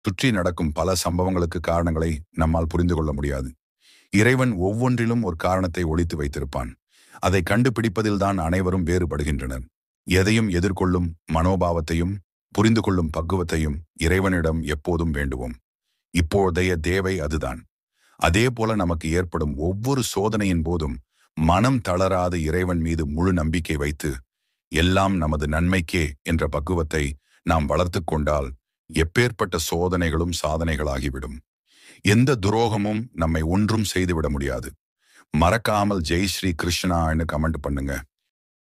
சுற்றி நடக்கும் பல சம்பவங்களுக்கு காரணங்களை நம்மால் புரிந்து கொள்ள முடியாது இறைவன் ஒவ்வொன்றிலும் ஒரு காரணத்தை ஒளித்து வைத்திருப்பான் அதை கண்டுபிடிப்பதில்தான் அனைவரும் வேறுபடுகின்றனர் எதையும் எதிர்கொள்ளும் மனோபாவத்தையும் புரிந்து கொள்ளும் பக்குவத்தையும் இறைவனிடம் எப்போதும் வேண்டுவோம் இப்போதைய தேவை அதுதான் அதே போல நமக்கு ஏற்படும் ஒவ்வொரு சோதனையின் போதும் மனம் தளராத இறைவன் மீது முழு நம்பிக்கை வைத்து எல்லாம் நமது நன்மைக்கே என்ற பக்குவத்தை நாம் வளர்த்து கொண்டால் எப்பேற்பட்ட சோதனைகளும் சாதனைகளாகிவிடும் எந்த துரோகமும் நம்மை ஒன்றும் செய்துவிட முடியாது மறக்காமல் ஜெய் ஸ்ரீ கிருஷ்ணான்னு கமெண்ட் பண்ணுங்க